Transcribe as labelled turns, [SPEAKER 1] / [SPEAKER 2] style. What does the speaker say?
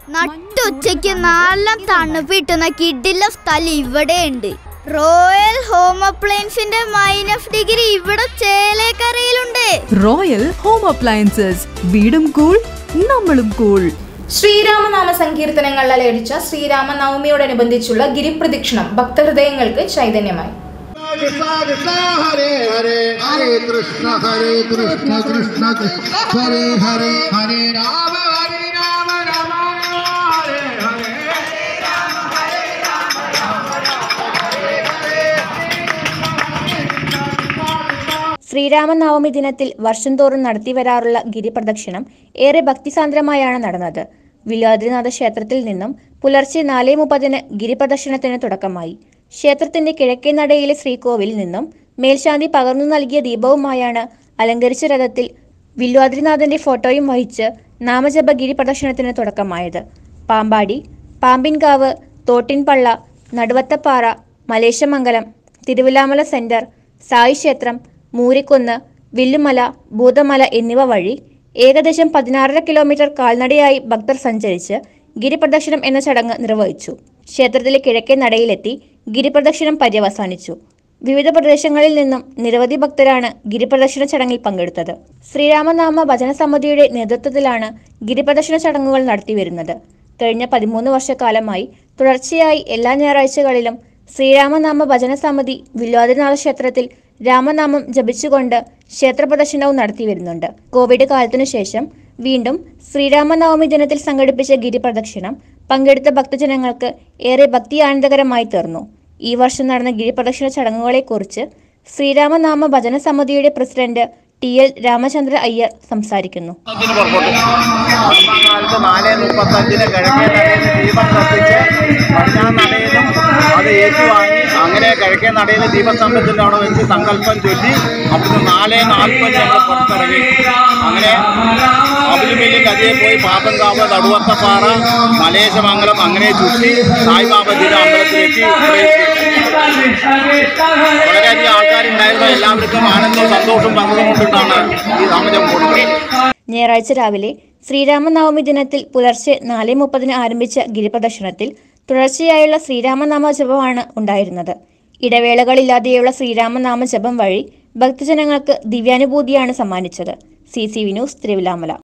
[SPEAKER 1] നട്ടുച്ചയ്ക്ക് നല്ല തണുപ്പ് കിട്ടുന്ന കിഡില്ല സ്ഥലം ഇവിടെയുണ്ട് റോയൽ ഹോം അപ്ലയൻസിന്റെ മൈനസ് ഡിഗ്രി ഇവിടെ ചേലേക്കരയിലുണ്ട്
[SPEAKER 2] റോയൽ ഹോം അപ്ലയൻസസ് വീടും കൂൾ നമ്മളും കൂൾ
[SPEAKER 3] ശ്രീരാമനാമ സങ്കീർത്തനങ്ങൾ അലയടിച്ച ശ്രീരാമ നവമിയോടനുബന്ധിച്ചുള്ള ഗിരിപ്രദക്ഷിണം ഭക്തഹൃദയങ്ങൾക്ക് ചൈതന്യമായി
[SPEAKER 4] साग सा हरे हरे हरे कृष्ण हरे कृष्ण कृष्ण कृष्ण हरे हरे हरे राम हरे राम राम राम हरे हरे
[SPEAKER 5] ശ്രീരാമനവമി ദിനത്തിൽ വർഷം തോറും നടത്തിവരാറുള്ള ഗിരിപ്രദക്ഷിണം ഏറെ ഭക്തിസാന്ദ്രമായാണ് നടന്നത് വില്വാദ്രിനാഥ ക്ഷേത്രത്തിൽ നിന്നും പുലർച്ചെ നാല് മുപ്പതിന് ഗിരിപ്രദക്ഷിണത്തിന് തുടക്കമായി ക്ഷേത്രത്തിന്റെ കിഴക്കേ നടയിലെ ശ്രീകോവിൽ നിന്നും മേൽശാന്തി പകർന്നു നൽകിയ ദീപവുമായാണ് അലങ്കരിച്ച രഥത്തിൽ വില്വാദ്രിനാഥന്റെ ഫോട്ടോയും വഹിച്ച് നാമജപ ഗിരിപ്രദക്ഷിണത്തിന് തുടക്കമായത് പാമ്പാടി പാമ്പിൻകാവ് തോട്ടിൻപള്ള നടുവത്തപ്പാറ മലേശമംഗലം തിരുവിലാമല സെന്റർ സായി ക്ഷേത്രം മൂരിക്കുന്ന് വില്ലുമല ഭൂതമല എന്നിവ വഴി ഏകദേശം പതിനാറര കിലോമീറ്റർ കാൽനടയായി ഭക്തർ സഞ്ചരിച്ച് ഗിരിപ്രദക്ഷിണം എന്ന ചടങ്ങ് നിർവഹിച്ചു ക്ഷേത്രത്തിലെ കിഴക്കേ നടയിലെത്തി ഗിരിപ്രദക്ഷിണം പര്യവസാനിച്ചു വിവിധ പ്രദേശങ്ങളിൽ നിന്നും നിരവധി ഭക്തരാണ് ഗിരിപ്രദക്ഷിണ ചടങ്ങിൽ പങ്കെടുത്തത് ശ്രീരാമനാമ ഭജന സമിതിയുടെ നേതൃത്വത്തിലാണ് ഗിരിപ്രദക്ഷിണ ചടങ്ങുകൾ നടത്തിവരുന്നത് കഴിഞ്ഞ പതിമൂന്ന് വർഷക്കാലമായി തുടർച്ചയായി എല്ലാ ഞായറാഴ്ചകളിലും ശ്രീരാമനാമ ഭജന സമിതി വില്വാദിനാഥ ക്ഷേത്രത്തിൽ രാമനാമം ജപിച്ചുകൊണ്ട് ക്ഷേത്രപ്രദർശനവും നടത്തി വരുന്നുണ്ട് കോവിഡ് കാലത്തിനു ശേഷം വീണ്ടും ശ്രീരാമനവമി ദിനത്തിൽ സംഘടിപ്പിച്ച ഗിരിപ്രദക്ഷിണം പങ്കെടുത്ത ഭക്തജനങ്ങൾക്ക് ഏറെ ഭക്തി ആനന്ദകരമായി തീർന്നു ഈ വർഷം നടന്ന ഗിരിപ്രദക്ഷിണ ചടങ്ങുകളെക്കുറിച്ച് ശ്രീരാമനാമ ഭജന സമിതിയുടെ president T L Ramachandra Iyer സംസാരിക്കുന്നു
[SPEAKER 6] മുപ്പത്തഞ്ചിന് പുറപ്പെട്ടു കാലത്ത് നാല് മുപ്പത്തഞ്ചിന് കിഴക്കേ നടയിൽ ദീപം കത്തിച്ച് പടിഞ്ഞാറ് നടയിലും അത് ഏറ്റുവാങ്ങി അങ്ങനെ കിഴക്കേ നടയിൽ ദീപസ്തംഭത്തിൻ്റെ അവിടെ വെച്ച് സങ്കല്പം ചൊല്ലി അവിടുന്ന് നാല് നാൽപ്പത് ഞങ്ങൾ പുറത്തിറങ്ങി അങ്ങനെ അബുലുമില്ലിൻ്റെ അതിയെ പോയി പാപ്പൻകാവ് നടുവത്തപ്പാറ മലേശമംഗലം അങ്ങനെ ചുറ്റി സായിബാബ ദിന അമ്പലത്തിലെത്തി വളരെയധികം ആൾക്കാരുണ്ടായിരുന്നു എല്ലാവർക്കും ആനന്ദവും സന്തോഷവും പങ്കുകൊണ്ടിട്ടാണ് ഈ നാമജപം കൊടുക്കുന്നത്
[SPEAKER 5] ഞായറാഴ്ച രാവിലെ ശ്രീരാമനവമി ദിനത്തിൽ പുലർച്ചെ നാല് മുപ്പതിന് ആരംഭിച്ച ഗിരിപ്രദക്ഷിണത്തിൽ തുടർച്ചയായുള്ള ശ്രീരാമനാമ ജപമാണ് ഉണ്ടായിരുന്നത് ഇടവേളകളില്ലാതെയുള്ള ശ്രീരാമനാമ ജപം വഴി ഭക്തജനങ്ങൾക്ക് ദിവ്യാനുഭൂതിയാണ് സമ്മാനിച്ചത് C C V news Thiruvilwamala